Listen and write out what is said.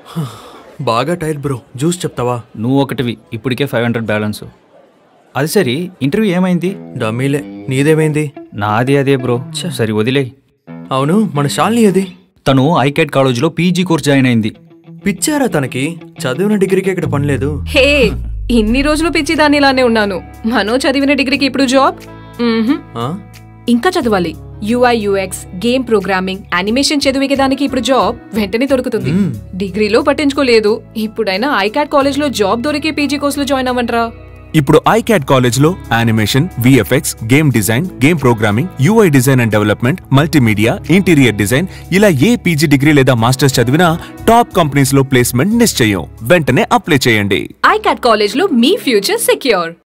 బాగా tyre bro juice చెప్తావా నువ్వు ఒకటివి ఇప్పటికే ఫైవ్ హండ్రెడ్ బ్యాలెన్స్ అది సరే ఇంటర్వ్యూ ఏమైంది డమ్మీలే నీదేమైంది నాది అదే బ్రో సరే వదిలే అవును మన శాలిని అది తను ఐకెట్ కాలేజ్లో పీజీ కోర్స్ జాయిన్ అయింది పిచ్చారా తనకి చదివిన డిగ్రీకి ఇక్కడ పని లేదు హే ఇన్ని రోజులు పిచ్చి దాన్ని ఇలానే ఉన్నాను మనో చదివిన డిగ్రీకి ఇప్పుడు జాబ్ మ్మ్హ్మ్. ఆ? ఇంకా చదవాలి UI UX game programming animation చదివికే దానికి ఇప్పుడు జాబ్ వెంటనే దొరుకుతుంది డిగ్రీలో పట్టించుకోలేదు ఇప్పుడైనా ఐకాట్ కాలేజ్ లో జాబ్ దొరికే పీజీ కోర్స్ లో జాయిన్ అవ్వంట్రా ఇప్పుడు ఐక్యాట్ కాలేజ్లో animation VFX game design game programming UI design and development multimedia interior design ఇలా ఏ పీజీ డిగ్రీ లేదా మాస్టర్స్ చదివినా టాప్ కంపెనీస్ లో ప్లేస్మెంట్ నిశ్చయం వెంటనే అప్లై చేయండి ఐకాట్ కాలేజ్ లో మీ ఫ్యూచర్ సెక్యూర్